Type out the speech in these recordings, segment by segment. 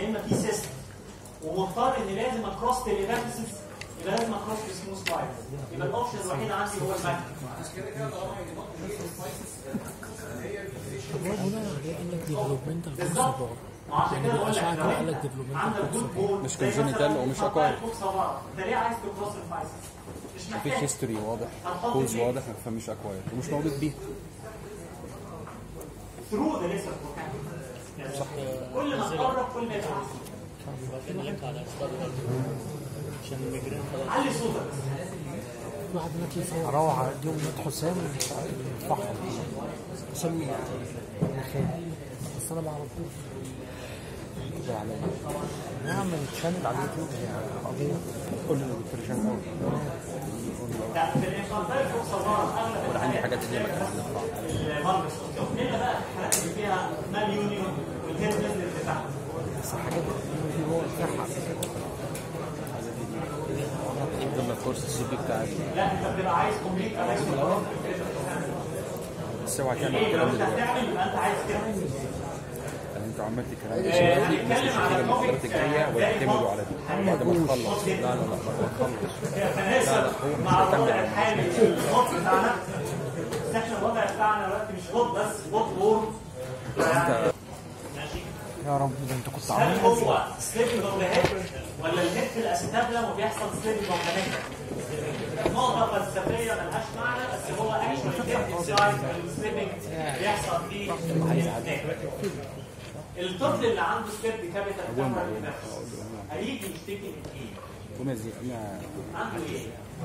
يا اما في سيست ومضطر ان لازم اكروس تيليباثيسيس يبقى لازم اكروس بسموث لاين يبقى الاوبشن الوحيد عندي هو الماكن هنا قال لك ديفلوبمنتال بالظبط كورس وعشان كده بقول لك الأشعة لو كده قال انت لك developmental عندك course جود بول مش congenital ومش acquired. انت ليه عايز تكروس الفايسس؟ مش مفيش محتاج هيستوري واضح هتحط كوز فيه. واضح فمش اكواير ومش موجود بيه ثرو ذا ليسر صح كل ما تقرب كل ما يبقى احسن عشان المجرين خلاص علي صوتك واحد هناك يصور روعة يوم مات حسام فحم سمي خير بس انا ما اعرفوش كده عليا نعمل شانل على اليوتيوب يعني قضية قول له دكتور هشام لا في الانفانتايل فوق صغار اغلب ولا عندي حاجات تانية مكان المالبس الا بقى الحالات اللي فيها مال يونيون والهيد نزل اللي تحت بس الحاجات دي هو بتاعها ضمن الكورس السي بي بتاعك لا انت بتبقى عايز كومبليت بس اوعى تعمل ايه لو الكلام انت ده دلوقتي هتعمل يبقى انت عايز كده يعني انت عملت الكلام ده آه، دلوقتي الناس مش هنتكلم على هتيجي المحاضرات topics، الجايه آه، ويعتمدوا على دي بعد ما تخلص لا لا لا بعد ما تخلص يتناسب مع الوضع الحالي الوضع بتاعنا بس احنا الوضع بتاعنا دلوقتي مش هوت بس هوت وور ماشي يا رب ده انت كنت هل عامل هو سليبنج اوف ذا هيد ولا الهيد في الاسيتابلم وبيحصل سليبنج اوف ذا هيد؟ نقطة فلسفية ملهاش معنى بس هو اكشولي الهيد سايد السليبنج بيحصل فيه هناك. الطفل اللي عنده سليب كابيتال كاميرا هيجي يشتكي من ايه؟ ومزي انا عنده ايه؟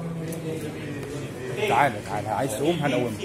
تعالى تعالى عايز تقوم هنقومك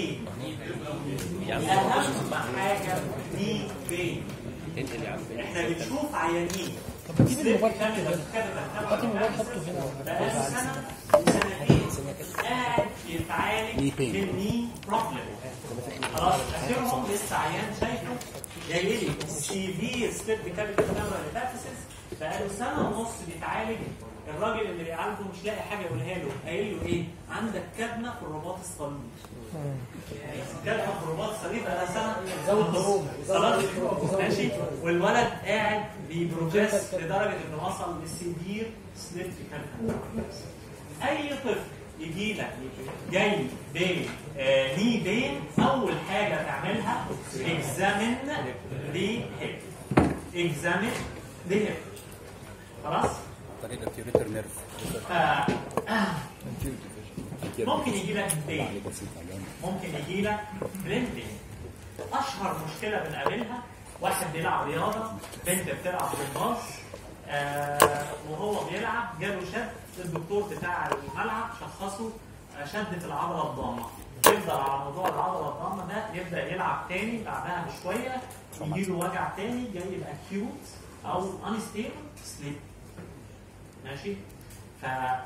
اهم حاجه دي فين احنا بنشوف عيانين طب ما تجيب الموبايل كاميرا هات الموبايل حطه هنا بقاله سنه سنتين قاعد يتعالج Knee pain. من ني بروبلم خلاص اخرهم لسه عيان شايفه جاي لي سيفير ستيب كابيتال كاميرا ليباتيسيس بقاله سنه ونص بيتعالج الراجل اللي بيعالجه مش لاقي حاجه يقولها له قايل له ايه عندك كدمه في الرباط الصليبي كدمه في الرباط الصليبي بقى سنه زود هروب خلاص ماشي والولد قاعد بيبروجريس لدرجه انه وصل لسيفير سليب كابيتال اي طفل يجي لك جاي بين آه ني بين اول حاجه تعملها اكزامن ذا هيب اكزامن ذا هيب خلاص طريقه تيوريتر نيرف ف ممكن يجي لك بين عليه بسيط على ممكن يجي لك بريندنج اشهر مشكله بنقابلها واحد بيلعب رياضه بنت بتلعب جمباز آه وهو بيلعب جاله شد الدكتور بتاع الملعب شخصه آه، شد العضله الضامه يفضل على موضوع العضله الضامه ده يبدا يلعب تاني بعدها بشويه يجي له وجع تاني جاي الاكيوت او انستيبل سليب ماشي ف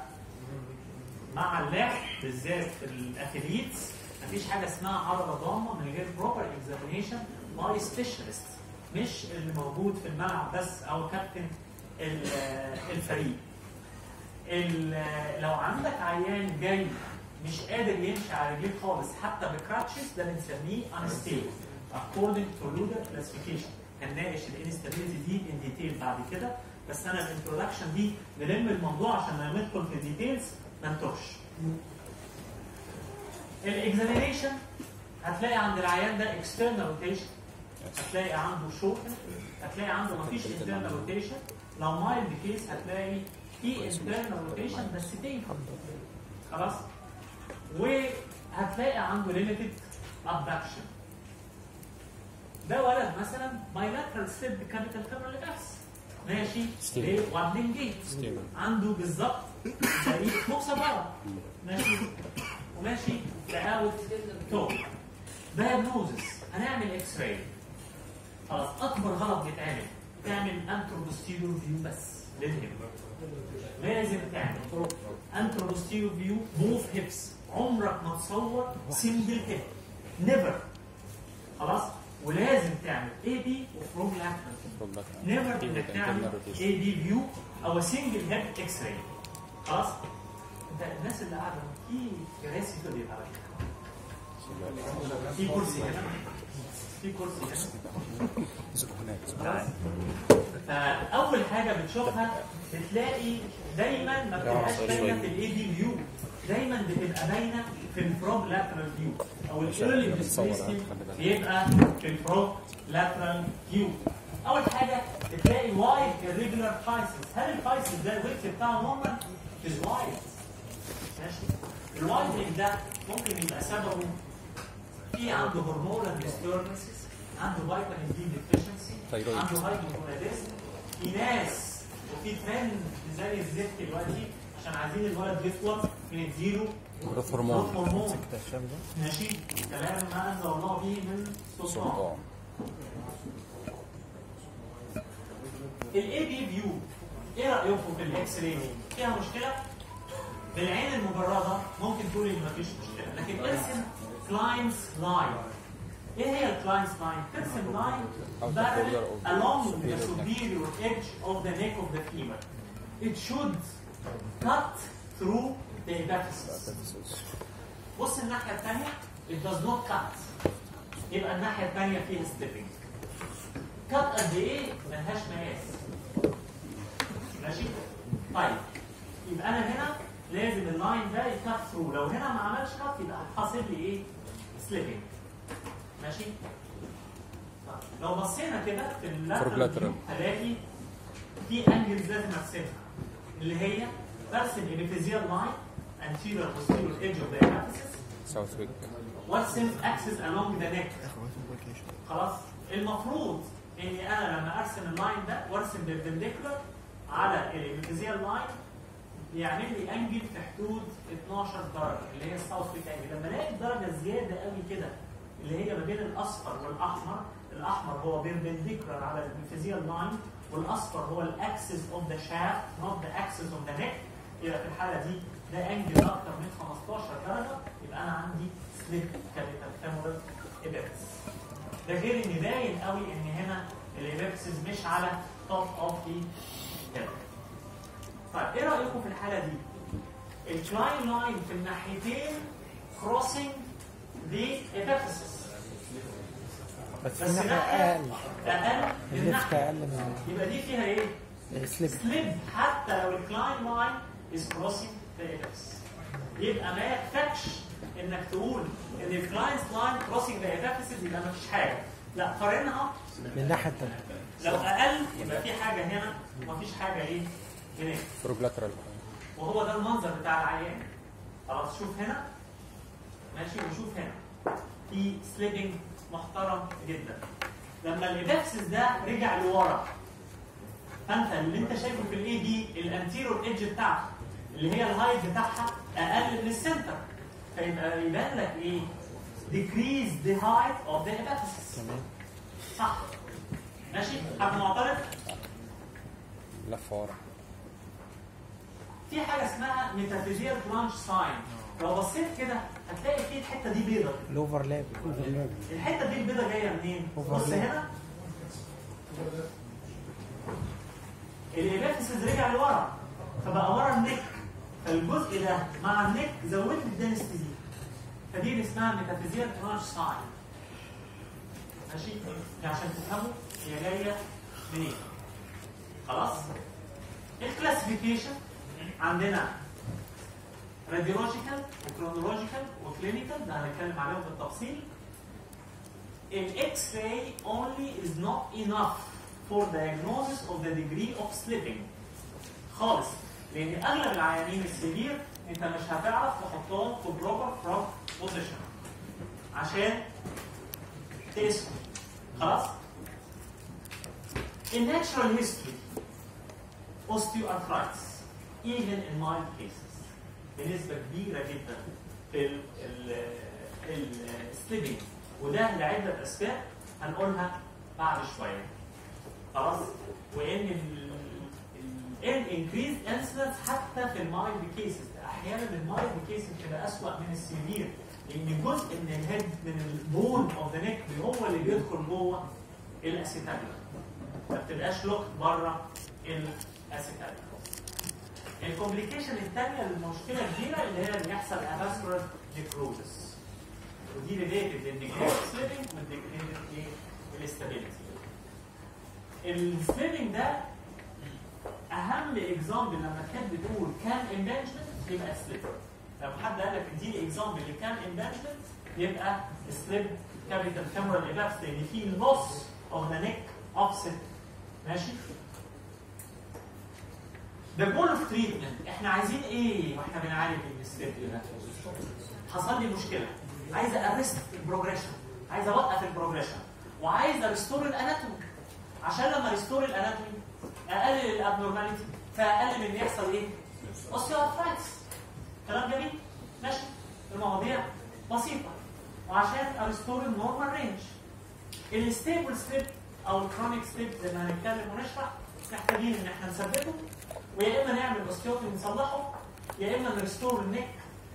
مع اللعب بالذات في الاثليتس مفيش حاجه اسمها عضله ضامه من غير بروبر اكزامينيشن باي سبيشالست مش اللي موجود في الملعب بس او كابتن ال- الفريق ال- لو عندك عيان جاي مش قادر يمشي على رجليه خالص حتى بكراتشز ده بنسميه انستيبل according to Luder classification هنناقش الانستابيليتي دي ان ديتيل بعد كده بس انا الانترودكشن دي نلم الموضوع عشان لما ندخل في الديتيلز ما نتوهش الاكزامينيشن هتلاقي عند العيان ده اكسترنال روتيشن هتلاقي عنده شوكن هتلاقي عنده مفيش انترنال روتيشن لو مايلد كيس هتلاقي في انترنال روتيشن بس تاني خلاص وهتلاقي عنده ليميتد ابدكشن ده ولد مثلا بايلاترال ستيب كابيتال كاميرا بس ماشي ليه وابلين جيت عنده بالظبط زي فوق صباعه ماشي وماشي تقاوت توب دايجنوزس هنعمل اكس راي خلاص اكبر غلط بيتعمل تعمل انتروبوستيريور فيو بس للهيب لازم تعمل انتروبوستيريور فيو بوث هيبس عمرك ما تصور سنجل هيب نيفر خلاص ولازم تعمل اي بي وفروج لاكتر نيفر انك تعمل اي بي فيو او سنجل هيد اكس راي خلاص انت الناس اللي قاعده في كراسي كده يبقى في كرسي هنا في كرسي هنا زق هناك زق تعال. فاول حاجه بتشوفها بتلاقي دايما ما بتبقاش باينه في الاي دي فيو دايما بتبقى باينه في الفروج لاترال فيو او الايرلي ديسبيسمنت بيبقى في الفروج لاترال فيو اول حاجه بتلاقي وايد irregular فايسز هل الفايسز ده الويت بتاعه نورمال؟ is وايد ماشي الوايدنج ده ممكن يبقى سببه في عنده هرمونال ديستوربنسز عنده فيتامين دي ديفيشنسي ثايرويد. عنده هايبوثايروديزم في ناس وفي ترند زي الزفت دلوقتي عشان عايزين الولد يطول بنديله جروث هرمون. جروث هرمون الشام ده ماشي كلام ما انزل الله به من سلطان سلطان الاي بي فيو ايه رايكم في الاكس راي فيها مشكله بالعين المجرده ممكن تقول ان مفيش مشكله لكن ارسم كلاينز لاين ايه هي الكلاينز لاين ترسم لاين parallel along the superior edge of the neck of the femur it should cut through the epiphysis بص الناحيه الثانيه it does not cut يبقى الناحيه الثانيه فيها ستيبنج كات قد ايه ملهاش مقاس ماشي طيب يبقى انا هنا لازم اللاين ده يكات ثرو لو هنا ما عملش كات يبقى هتحاسب لي ايه سليبنج ماشي طيب. لو بصينا كده في Forlateral. اللاترال هلاقي في انجلز لازم ارسمها اللي هي برسم الابيفيزيال لاين anterior posterior edge of the epiphysis ساوث ويك وارسم axis along the neck خلاص المفروض اني انا لما ارسم اللاين ده وارسم بالبنديكولار على الابيفيزيال لاين يعمل لي انجل في حدود 12 درجه اللي هي الساوث ويك انجل لما الاقي الدرجه زياده قوي كده اللي هي ما بين الاصفر والاحمر الاحمر هو بيربنديكولار على الابيفيزيال لاين والاصفر هو الاكسس اوف ذا شافت نوت ذا اكسس اوف ذا نيك يبقى في الحاله دي ده انجل اكتر من 15 درجه يبقى انا عندي سليب كابيتال فيمورال ايبكس ده غير ان باين قوي ان هنا الايبكسز مش على توب اوف ذا هيد طيب ايه رايكم في الحاله دي؟ الكلاين لاين في الناحيتين كروسنج ذا ايبكسس بس في بس ناحية ناحيه أقل اقل من الليفت ناحيه أقل من يبقى دي فيها ايه؟ السليب سليب حتى لو الكلاين لاين از كروسنج ذا ايبكس يبقى ما يكفكش انك تقول ان الكلاين لاين كروسنج ذا ايبكس يبقى ما فيش حاجه لا قارنها من الناحية التانية لو اقل يبقى في حاجه هنا ومفيش حاجه ايه هناك بروبلاترال وهو ده المنظر بتاع العيان خلاص شوف هنا ماشي وشوف هنا في سليبنج محترم جدا لما الابكسس ده رجع لورا فانت اللي انت شايفه في الاي دي الانتيرور ايدج بتاعته اللي هي الهايت بتاعها اقل من السنتر فيبقى يبان لك ايه؟ decrease the height of the epiphysis تمام صح ماشي حد معترض لفه ورا في حاجه اسمها ميتافيزيال برانش ساين لو بصيت كده هتلاقي في الحته دي بيضه الأوفرلاب الحته دي البيضه جايه منين؟ بص Overlap. هنا الابيفيسز رجع لورا فبقى ورا النك فالجزء ده مع النك زود لي الدنسيتي دي فدي اللي اسمها ميتافيزيال برانش ساين ماشي عشان تفهموا هي جايه منين خلاص الكلاسيفيكيشن عندنا راديولوجيكال وكرونولوجيكال وكلينيكال ده هنتكلم عليهم بالتفصيل الاكس راي only is not enough for diagnosis of the degree of slipping خالص لان اغلب العيانين السيفير انت مش هتعرف تحطهم في بروبر فروم بوزيشن عشان تقيسهم خلاص In natural history osteoarthritis even in mild cases بنسبة كبيرة جدا في ال ال السليبنج وده لعدة أسباب هنقولها بعد شوية خلاص وإن ال ال increased incidence حتى في المايلد كيسز أحيانا المايلد كيسز بتبقى أسوأ من السيفير لأن جزء من الهيد من البون أوف ذا نيك هو اللي بيدخل جوه الأسيتابيولا ما بتبقاش لوكت بره الأسيتابيولا الكومبليكيشن الثانيه المشكله كبيره اللي هي اللي يحصل افاسكولار نيكروزس ودي ريليتد للديجريد سليبنج والديجريد الاستابيليتي السليبنج ده اهم اكزامبل لما كانت بتقول كان امبانجمنت يبقى سليب لو حد قال لك اديني اكزامبل لكان امبانجمنت يبقى سليب كابيتال فيمورال ايبابس لان في لوس اوف ذا نيك اوفست ماشي ده جول اوف تريتمنت احنا عايزين ايه واحنا بنعالج السليب ده حصل لي مشكله عايز ارست البروجريشن عايز اوقف البروجريشن وعايز اريستور الاناتومي عشان لما ريستور الاناتومي اقلل الابنورماليتي فاقلل ان يحصل ايه؟ اوستيوارثرايتس كلام جميل ماشي المواضيع بسيطه وعشان اريستور النورمال رينج الستيبل ستيب او الكرونيك ستيب زي ما هنتكلم ونشرح محتاجين ان احنا نثبته ويا اما نعمل اوستيوتومي نصلحه يا اما نريستور النك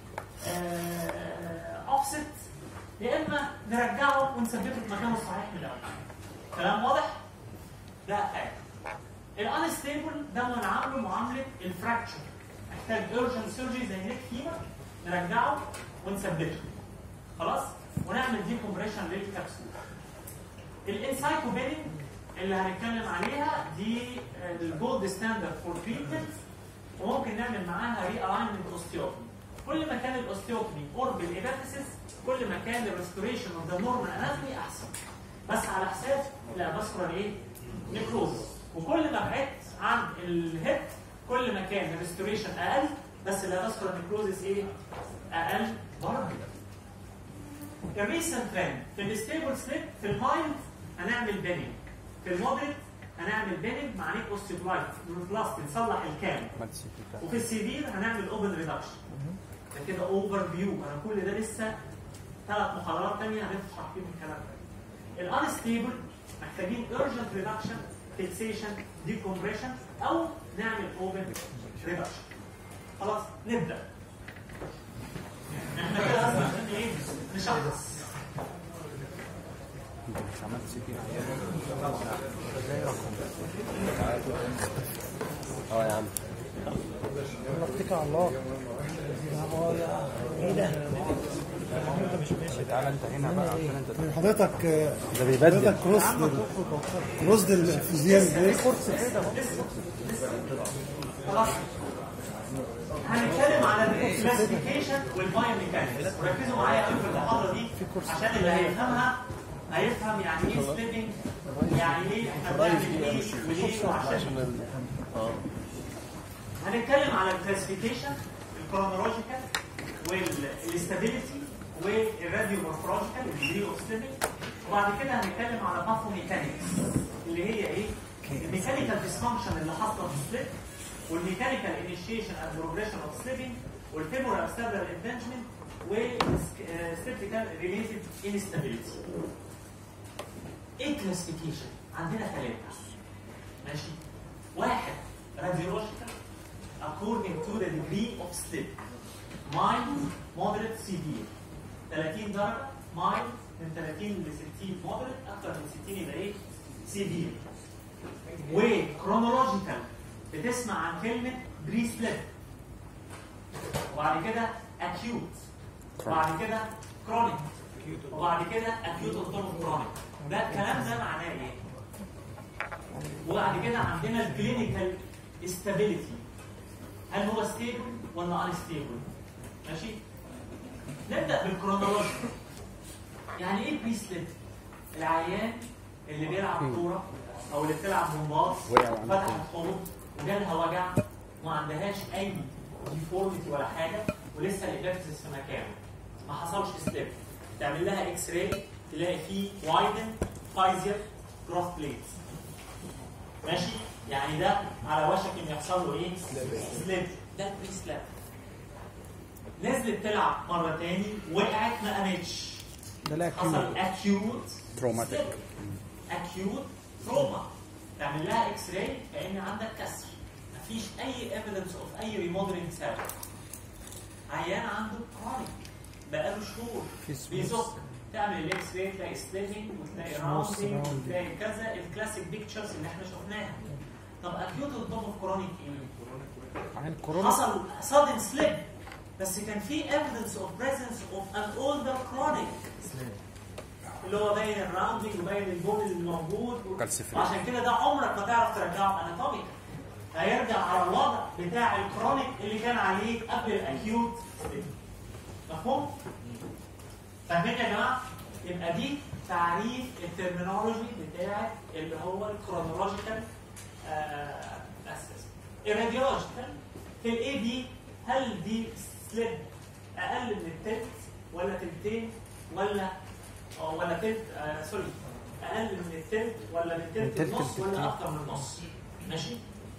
اوفست يا اما نرجعه ونثبته في مكانه الصحيح من الاول كلام واضح؟ ده حاجه الانستيبل ده بنعامله معامله الفراكشر محتاج ايرجنت سيرجري زي نيك فيمر نرجعه ونثبته خلاص ونعمل دي كومبريشن للكبسول الانسايكوبينينج اللي هنتكلم عليها دي الجولد ستاندرد فور تريتمنت وممكن نعمل معاها ري الاينمنت اوستيوتومي كل ما كان الاوستيوتومي قرب الابيثيسيس كل ما كان الريستوريشن اوف ذا نورمال اناتومي احسن بس على حساب الاباسكولار ايه؟ نيكروز وكل ما بعدت عن الهيد كل ما كان الريستوريشن اقل بس الاباسكولار نيكروزس ايه؟ اقل برضه الريسنت ترند في الستيبل سليب في المايند هنعمل بيننج في المودريت هنعمل بيننج مع نيك اوستيوبلاست نصلح الكام وفي السيفير هنعمل اوبن ريدكشن ده كده اوفر فيو انا كل ده لسه ثلاث محاضرات ثانيه هنشرح فيهم الكلام ده الانستيبل محتاجين urgent ريدكشن فيكسيشن ديكومبريشن او نعمل اوبن ريدكشن خلاص نبدا احنا كده اصلا عشان ايه نشخص مش عملت سي بي اه يا عم اتكل على الله ايه ده؟ تعالى انت هنا بقى عشان انت حضرتك ده بيبدل حضرتك كروس كروس الفيزيان بريك خلاص هنتكلم على الكلاسيفيكيشن والبايوميكانكس وركزوا معايا قوي في المحاضره دي عشان اللي هيفهمها هيفهم يعني ايه سليبنج يعني ايه احنا بنعمل ايه وليه وعشان هنتكلم على الكلاسيفيكيشن الكرونولوجيكال والاستابيليتي والراديو مورفولوجيكال الديجري اوف سليبنج وبعد كده هنتكلم على باثوميكانكس اللي هي ايه؟ الميكانيكال ديسفانكشن اللي حاصله في السليب والميكانيكال انيشيشن اند بروجريشن اوف سليبنج والفيمورال ستابلر انفنجمنت والسيبتيكال ريليتد انستابيليتي. ايه كلاسيفيكيشن؟ عندنا ثلاثه ماشي؟ واحد راديولوجيكال according to the degree of slip mild moderate severe 30 درجه mild من 30 ل 60 moderate اكتر من 60 يبقى ايه؟ severe وكرونولوجيكال بتسمع عن كلمه بري سليب وبعد كده acute وبعد كده chronic وبعد كده acute autonomous chronic ده الكلام ده معناه ايه؟ وبعد كده عندنا الكلينيكال استابيليتي هل هو ستيبل ولا ان ستيبل؟ ماشي؟ نبدا بالكرونولوجي يعني ايه بري سليب؟ العيان اللي بيلعب كوره او اللي بتلعب جمباز وقع وعنده فتحت حوض وجالها وجع وما عندهاش اي ديفورميتي ولا حاجه ولسه الابلكسس في مكانه ما حصلش سليب تعمل لها اكس راي تلاقي فيه وايدن فايزر جروث بليتس ماشي يعني ده على وشك ان يحصل له ايه سليب ده بري سليب نزلت تلعب مره تاني وقعت ما قامتش ده لا حصل اكيوت Traumatic. اكيوت تروما تعمل لها اكس راي كان عندك كسر مفيش اي ايفيدنس اوف اي ريموديلنج سبب عيان عنده كرونيك بقاله شهور في smooth. بيزق تعمل الاكس راي تلاقي سليبنج وتلاقي Smooth راوندنج surrounding. وتلاقي كذا الكلاسيك بيكتشرز اللي احنا شفناها طب اكيوت اوف كرونيك ايه؟ عن كورونا حصل صادم سليب بس كان في evidence of presence of an older chronic اللي هو باين الراوندنج وباين البون اللي موجود كالسيفرين. وعشان كده ده عمرك ما تعرف ترجعه اناتوميك هيرجع على الوضع بتاع الكرونيك اللي كان عليه قبل الاكيوت مفهوم؟ فاهمين يا جماعه؟ يبقى دي تعريف الترمينولوجي بتاع اللي هو الكرونولوجيكال اسس الراديولوجيكال في الاي بي هل دي سليب اقل من التلت ولا تلتين ولا أو ولا تلت آه سوري اقل من التلت ولا من من تلت تلت النص لتلتين. ولا اكتر من النص ماشي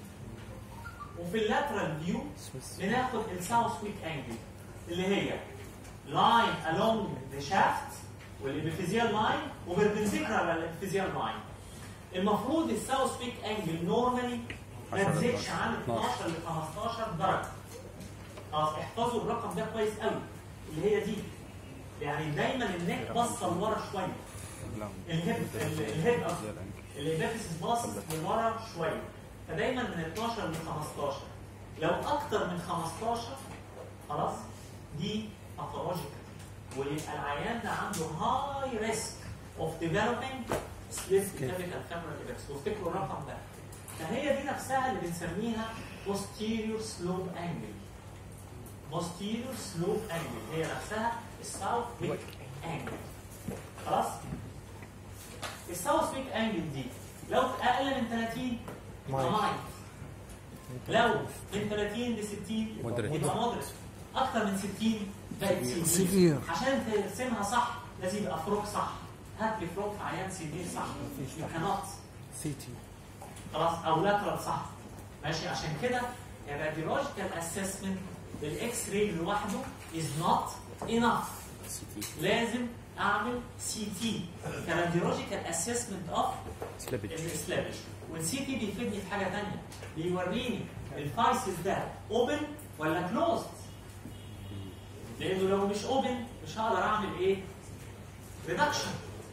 وفي اللاترال فيو بناخد الساوث ويك انجل اللي هي لاين along ذا شافت والابيفيزيال لاين وبربنديكولار للابيفيزيال لاين المفروض الساوث ويك انجل نورمالي ما 10 تزيدش عن 12. 12 ل 15 درجه خلاص احفظوا الرقم ده كويس قوي اللي هي دي يعني دايما النك باصه لورا شويه لا الهيب ال- الهيب زي الانكل الابيفيسيس باص لورا شويه فدايما من 12 ل 15 لو اكتر من 15 خلاص دي باثولوجيكال ويبقى العيان ده عنده هاي ريسك اوف ديفلوبينج سليف كيميكال فيمورال ايبكس وافتكروا الرقم ده فهي دي نفسها اللي بنسميها posterior slope angle posterior slope angle هي نفسها الساوث ويك انجل خلاص الساوث ويك انجل دي لو اقل من 30 يبقى مايل. مايل لو من 30 ل 60 Moderate. يبقى مودريت اكتر من 60 بقت سيفير سيفير. عشان ترسمها صح لازم يبقى فروق صح هات لي فروق في عيان سيفير صح يو كانوت سي تي خلاص او لاترال صح ماشي عشان كده الراديولوجيكال اسسمنت بالاكس راي لوحده از نوت انف سي تي لازم اعمل سي تي كراديولوجيكال اسسمنت اوف سليبج السلابش والسي تي بيفيدني في حاجه ثانيه بيوريني الفايسز ده اوبن ولا كلوزد لانه لو مش اوبن مش هقدر اعمل ايه ريدكشن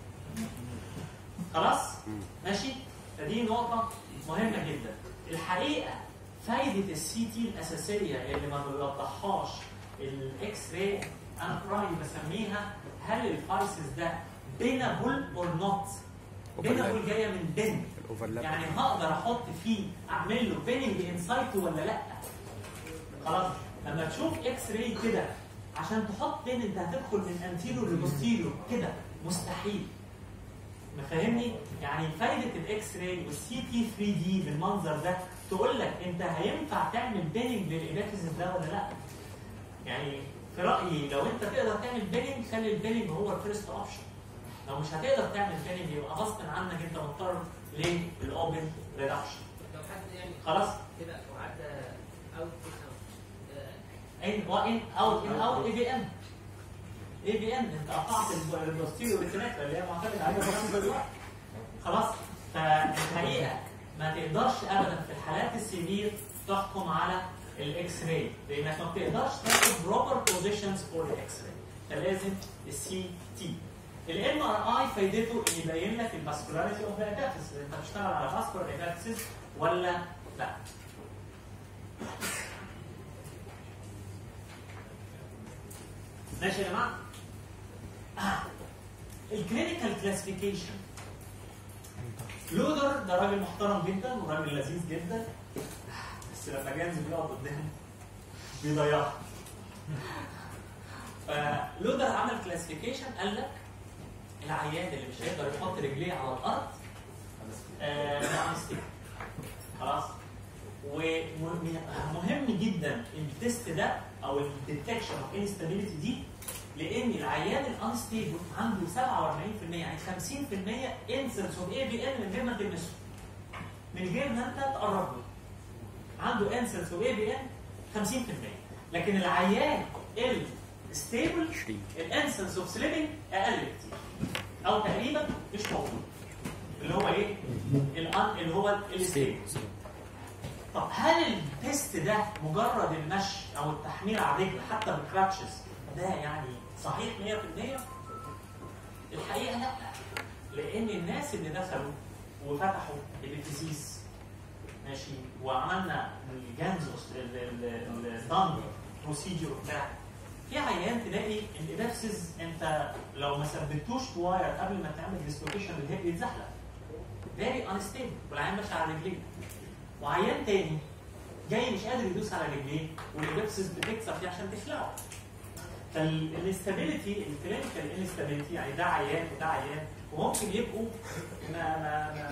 خلاص ماشي فدي نقطه مهمه جدا الحقيقه فايده السي تي الاساسيه اللي ما بيوضحهاش الاكس راي انا في رايي بسميها هل الفايسز ده بينابل اور نوت بينابل جايه من بين الاوفرلاب يعني هقدر احط فيه اعمل له بيننج انسايت ولا لا خلاص لما تشوف اكس راي كده عشان تحط بين انت هتدخل من انتيريور لبوستيريور كده مستحيل مفهمني يعني فايده الاكس راي والسي تي 3 دي بالمنظر ده تقول لك انت هينفع تعمل بيننج للابيفيسيس ده ولا لا يعني في رايي لو انت تقدر تعمل بيننج خلي البيننج هو الفيرست اوبشن لو مش هتقدر تعمل بيننج يبقى غصب عنك انت مضطر للاوبن ريدكشن لو حد يعني خلاص كده وعدى اوت ان وان اوت ان اوت اي بي ان اي بي ان انت قطعت البوستيريو ريتيناكا اللي هي معتمد عليها بس دلوقتي خلاص فالحقيقه ما تقدرش ابدا في الحالات السيفير تحكم على الاكس راي لانك ما بتقدرش تاخد بروبر بوزيشنز فور الاكس راي فلازم السي تي الام ار اي فايدته ان يبين لك الفاسكولاريتي اوف ذا ابيفيس انت بتشتغل على فاسكولار ابيفيسز ولا لا ماشي يا جماعه آه. الكلينيكال كلاسيفيكيشن لودر ده راجل محترم جدا وراجل لذيذ جدا بس لما جانز بيقعد قدامه بيضيعها فلودر عمل كلاسيفيكيشن قال لك العيان اللي مش هيقدر يحط رجليه على الارض آه، ده unstable. خلاص ومهم جدا التست ده او الديتكشن اوف انستابيليتي دي لان العيان الانستيبل عنده 47% يعني 50% انسنس اوف اي بي ان من غير ما تلمسه من غير ما انت تقرب له عنده انسنس اوف اي بي ان 50% لكن العيان الستيبل 20 الانسنس اوف سليبنج اقل بكتير او تقريبا مش موجود اللي هو ايه؟ الان اللي هو الستيبل طب هل التست ده مجرد المشي او التحميل على الرجل حتى بالكراتشز ده يعني صحيح 100%؟ الحقيقه لا لان الناس اللي دخلوا وفتحوا الابتزيز ماشي وعملنا الجانزوس الضم بروسيجر وبتاع في عيان تلاقي الابسس انت لو ما ثبتوش في واير قبل ما تعمل ديسلوكيشن للهيب يتزحلق فيري انستيبل والعيان ماشي على رجليه وعيان تاني جاي مش قادر يدوس على رجليه والابسس بتكسر فيه عشان تخلعه فالاستابيليتي الكلينيكال انستابيليتي يعني ده عيان وده عيان وممكن يبقوا ما ما ما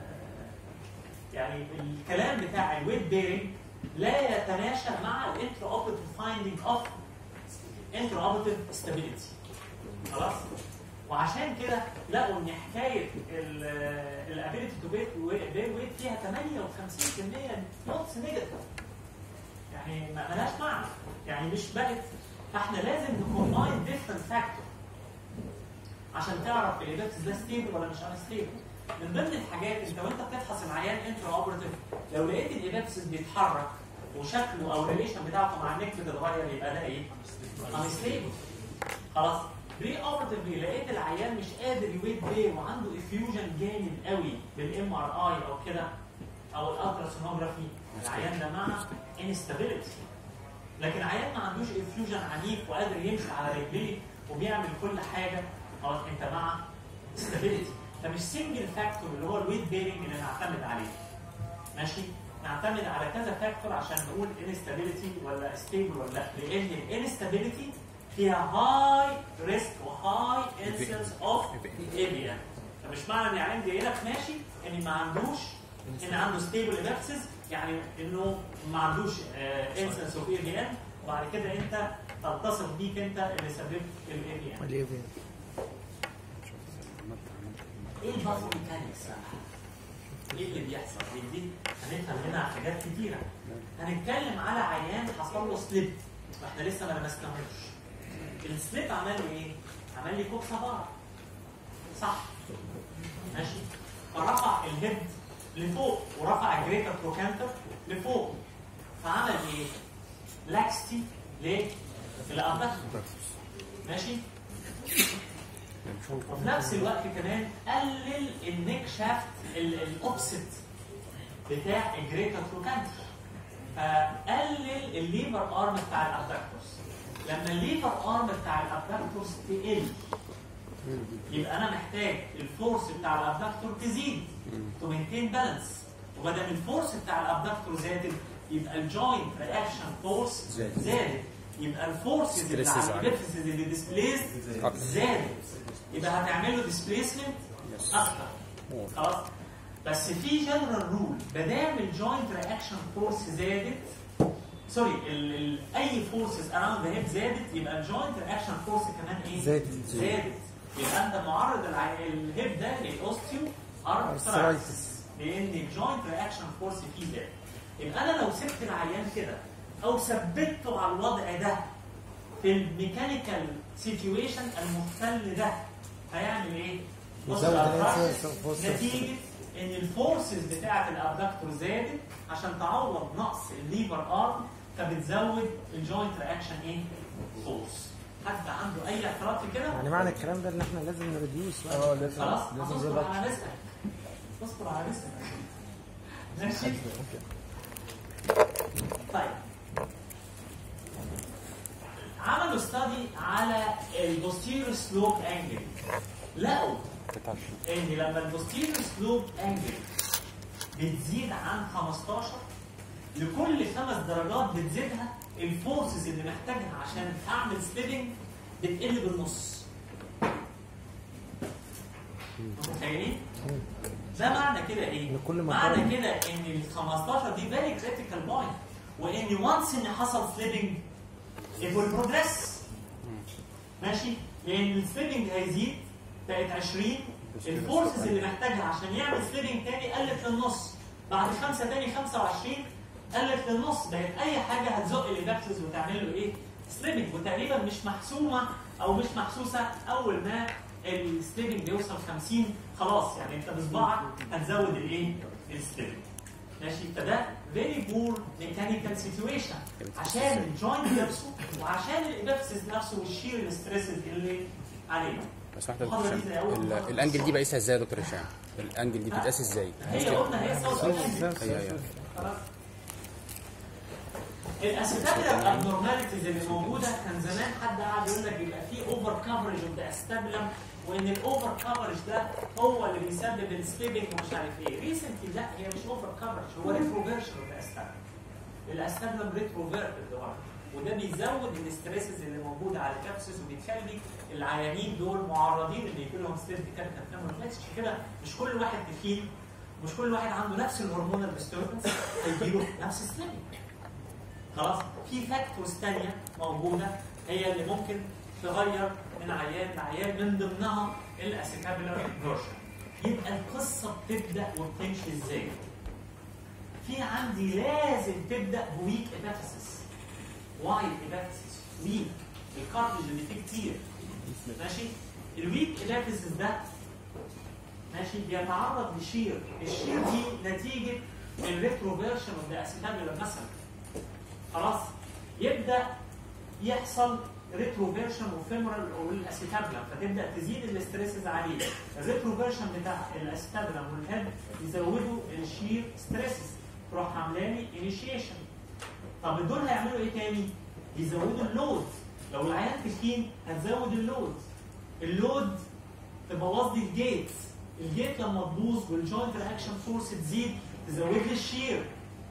يعني الكلام بتاع الويت بيرنج لا يتماشى مع الانترا اوبريتيف فايندينج اوف انترا اوبريتيف ستابيليتي خلاص وعشان كده لقوا ان حكايه الابيلتي تو بير ويت فيها 58% نوتس نيجاتيف يعني ما ملهاش معنى يعني مش بقت فاحنا لازم نكومباين ديفرنت فاكتور عشان تعرف الابيلتي ده ستيبل ولا مش انستيبل من ضمن الحاجات انت وانت بتفحص العيان انترا اوبريتيف لو لقيت الابيلتي بيتحرك وشكله او الريليشن بتاعته مع النك بتتغير يبقى ده ايه؟ انستيبل خلاص بري اوبرتيفلي لقيت العيان مش قادر يويت بيه وعنده افيوجن جامد قوي بالام ار اي او كده او الالتراسونوجرافي العيان ده مع انستابيليتي لكن عيان ما عندوش افيوجن عنيف وقادر يمشي على رجليه وبيعمل كل حاجه خلاص انت مع استابيليتي فمش سنجل فاكتور اللي هو الويت بيرنج اللي نعتمد عليه ماشي نعتمد على كذا فاكتور عشان نقول انستابيليتي ولا ستيبل ولا لا لان الانستابيليتي فيها هاي ريسك وهاي انسنس اوف ايبيا فمش معنى ان العيان جاي لك ماشي ان ما عندوش ان عنده ستيبل ابسس يعني انه ما عندوش انسنس اوف ايبيا وبعد كده انت تتصف بيك انت اللي سببت الايبيا ليه بيه؟ ايه الباثو ميكانكس ايه اللي بيحصل دي دي هنفهم منها حاجات كتيره هنتكلم على عيان حصل له سليب واحنا لسه ما لمسناهوش السليب عمل له ايه؟ عمل لي كوكسا بار صح ماشي فرفع الهيد لفوق ورفع الجريتر بروكانتر لفوق فعمل ايه؟ لاكستي ليه؟ الابدكتور ماشي وفي نفس الوقت كمان قلل النيك شافت الاوبسيت بتاع الجريتر بروكانتر فقلل الليفر ارم بتاع الابدكتورز لما الليفر ارم بتاع الابدكتورز تقل يبقى انا محتاج الفورس بتاع الابدكتور تزيد تو مينتين بالانس وبدل الفورس بتاع الابدكتور زادت يبقى الجوينت رياكشن فورس زادت. زادت يبقى الفورسز اللي Stresses على عليه. الابيفيسز اللي ديسبليسد أكتر. زادت يبقى هتعمل له ديسبليسمنت اكتر خلاص بس في جنرال رول ما دام الجوينت رياكشن فورس زادت سوري ال ال اي فورسز اراوند ذا هيد زادت يبقى الجوينت رياكشن فورس كمان ايه؟ زادت. زادت يبقى انت معرض الع- الهيب ده للاوستيو ارثرايتس لان الجوينت رياكشن فورس فيه زاد يبقى انا لو سبت العيان كده او ثبته على الوضع ده في الميكانيكال سيتويشن المختل ده هيعمل ايه؟ يزود Osteoarthritis الانسان فورس. نتيجه ان الفورسز بتاعه الابدكتور زادت عشان تعوض نقص الليفر ارم فبتزود الجوينت رياكشن ايه؟ فورس حد عنده اي اعتراض في كده؟ يعني معنى الكلام ده ان احنا لازم نريديوس اه لازم خلاص لازم هتصبر نظبط على رزقك اصبر على رزقك ماشي طيب عملوا استادي على البوستيريور سلوب انجل لقوا بتاع ان لما البوستيريور سلوب انجل بتزيد عن 15 لكل خمس درجات بتزيدها الفورسز اللي محتاجها عشان اعمل سليبنج بتقل بالنص متخيلين؟ ده معنى كده ايه؟ إن كل ما معنى قارن- كده ان ال 15 دي فيري كريتيكال بوينت وان وانس ان حصل سليبنج it will progress ماشي؟ لان السليبنج هيزيد بقت 20 الفورسز اللي محتاجها عشان يعمل سليبنج تاني قلت للنص بعد خمسه تاني 25 قلت للنص بقت اي حاجه هتزق الاباكسس وتعمل له ايه؟ سليبنج وتقريبا مش محسومه او مش محسوسه اول ما السليبنج يوصل 50 خلاص يعني انت بصباعك هتزود الايه؟ السليبنج ماشي فده فيري بور ميكانيكال سيتويشن عشان الجوينت نفسه وعشان الاباكسس نفسه والشير ستريسز اللي عليه بس واحده يا محاضرة دكتور جديدة هشام أوي. ال- الانجل دي بقيسها ازاي يا دكتور هشام؟ الانجل دي بتتقاس ازاي؟ هي قلنا هي صوت ايوه ايوه خلاص الاسيتابيلر ابنورماليتيز اللي موجوده كان زمان حد قاعد يقول لك بيبقى في اوفر كفرج اوف ذا استابلم وان الاوفر كفرج ده هو اللي بيسبب السليبنج ومش عارف ايه ريسنتلي لا هي مش اوفر كفرج هو ريتروفيرشن اوف ذا استابلم الاستابلم ريتروفيرت لورا وده بيزود الاستريسز اللي موجوده على الكابسس وبيخلي العيانين دول معرضين ان يجي لهم ستيب كابتن فليكس عشان كده مش كل واحد تخين مش كل واحد عنده نفس الهرمونال ديستربنس هيجي له نفس السليبنج خلاص في فاكتورز ثانيه موجوده هي اللي ممكن تغير من عيان لعيان من ضمنها الاسيتابيلر انفيرشن يبقى القصه بتبدا وبتمشي ازاي؟ في عندي لازم تبدا بويك اباثيسس وايد اباثيسس ويك الكارتج اللي فيه كتير ماشي الويك اباثيسس ده ماشي بيتعرض لشير الشير دي نتيجه الريتروفيرشن اوف ذا اسيتابيلر مثلا خلاص يبدا يحصل ريتروفيرشن وفيمورال والاسيتابلم فتبدا تزيد الاستريسز عليه الريتروفيرشن بتاع الاسيتابلم والهيد يزودوا الشير ستريسز تروح عامله لي انيشيشن طب دول هيعملوا ايه تاني؟ يزودوا اللود لو العيان تخين هتزود اللود اللود تبوظ لي الجيت الجيت لما تبوظ والجوينت رياكشن فورس تزيد تزود لي الشير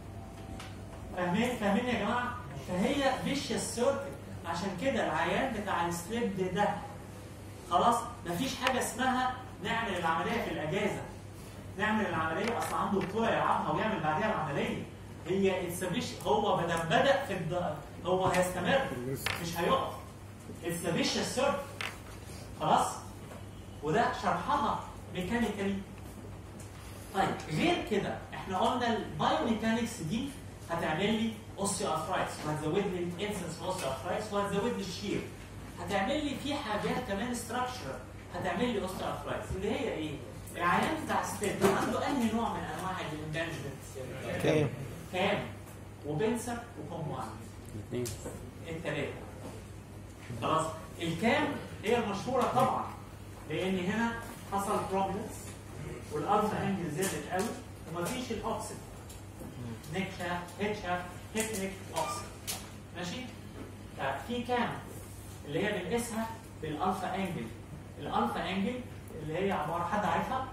فاهمين فاهمين يا جماعه؟ فهي فيشيوس سيركل عشان كده العيان بتاع السليب ده خلاص مفيش حاجه اسمها نعمل العمليه في الاجازه نعمل العمليه اصلا عنده بطوله يلعبها ويعمل بعدها العمليه هي اتسبيش هو بدل بدا في الد... هو هيستمر مش هيقف اتسبيش سيركل خلاص وده شرحها ميكانيكالي طيب غير كده احنا قلنا البايوميكانكس دي هتعمل لي اوسيو ارثرايتس وهتزود لي الانسنس اوسيو ارثرايتس وهتزود لي الشير هتعمل لي في حاجات كمان ستراكشر هتعمل لي اوسيو ارثرايتس اللي هي ايه؟ العيان بتاع ستيب عنده انهي نوع من انواع الامبانجمنت؟ كام؟ كام وبنسر وكومبوان الاثنين الثلاثه خلاص الكام هي المشهوره طبعا لان هنا حصل بروبلمز والالفا انجل زادت قوي ومفيش الاوكسيد نيك شافت هيد شافت هيد نيك اوكسيد ماشي طيب في كام اللي هي بنقيسها بالالفا انجل الالفا انجل اللي هي عباره حد عارفها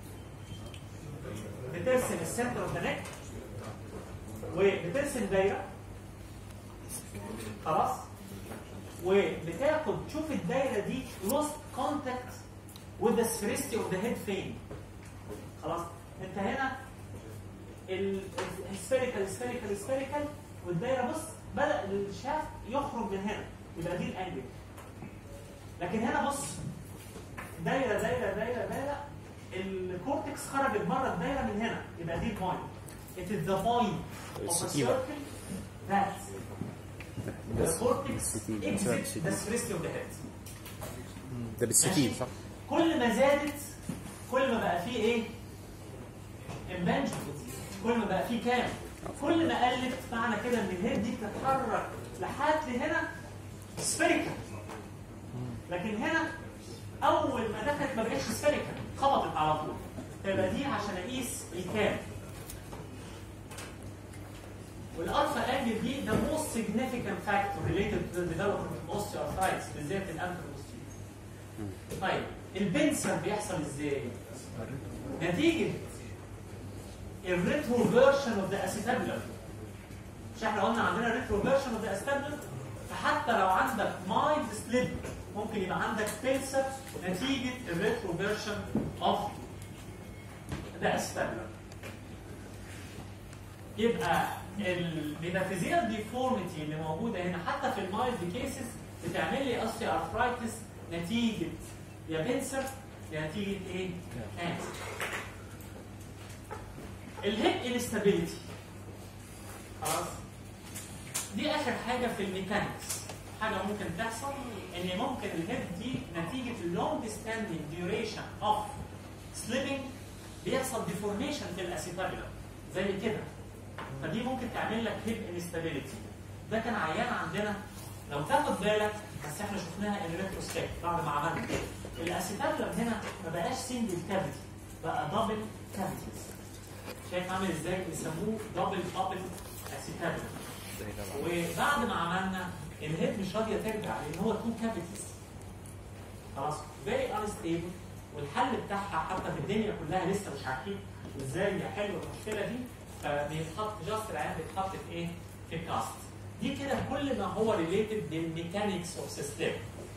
بترسم السنتر اوف ذا نيك وبترسم دايره خلاص وبتاخد تشوف الدايره دي lost contact with the sphericity of the head فين خلاص انت هنا السفيريكال سفيريكال سفيريكال والدايره بص بدا الشاف يخرج من هنا يبقى دي الانجل لكن هنا بص دايره دايره دايره دايره الكورتكس خرجت بره الدايره من هنا يبقى دي البوينت It is the point of a الستيفة. circle that the cortex الستيفة. exits the sphericity of the head. ده بالستين صح؟ كل ما زادت كل ما بقى فيه ايه؟ امبانجمنت كل ما بقى فيه كام؟ كل ما قلت معنى كده ان الهيد دي بتتحرك لحد هنا سفيريكال لكن هنا اول ما دخلت ما بقتش سفيريكال خبطت على طول فيبقى دي عشان اقيس الكام والالفا انجل دي the most significant factor related to the development of osteoarthritis بالذات الانتروستيل طيب البنسر بيحصل ازاي؟ نتيجة الريتروفيرشن اوف ذا اسيتابلم مش احنا قلنا عندنا ريتروفيرشن اوف ذا اسيتابلم فحتى لو عندك مايلد سليب ممكن يبقى عندك بنسر نتيجة الريتروفيرشن اوف ذا اسيتابلم يبقى الميتافيزيال ديفورميتي اللي موجوده هنا حتى في المايلد كيسز بتعمل لي اوستي ارثرايتس نتيجه يا بنسر يا نتيجه ايه؟ كانسر. الهيب انستابيليتي خلاص دي اخر حاجه في الميكانكس حاجه ممكن تحصل ان ممكن الهيب دي نتيجه اللونج ستاندينج ديوريشن اوف سليبنج بيحصل ديفورميشن في الاسيتابيلم زي كده فدي ممكن تعمل لك هيب انستابيليتي ده كان عيان عندنا لو تاخد بالك بس احنا شفناها الريتروسبكت بعد ما عملنا الاسيتابلم هنا ما بقاش سنجل كافيتي بقى دبل كافيتيز شايف عامل ازاي بيسموه دبل دبل اسيتابلم وبعد ما عملنا الهيد مش راضيه ترجع لان هو تو كافيتيز خلاص فيري انستيبل والحل بتاعها حتى في الدنيا كلها لسه مش عارفين ازاي يحلوا المشكله دي فبيتحط جاست العيان بيتحط في ايه؟ في كاست دي كده كل ما هو ريليتد بالميكانيكس اوف سيستم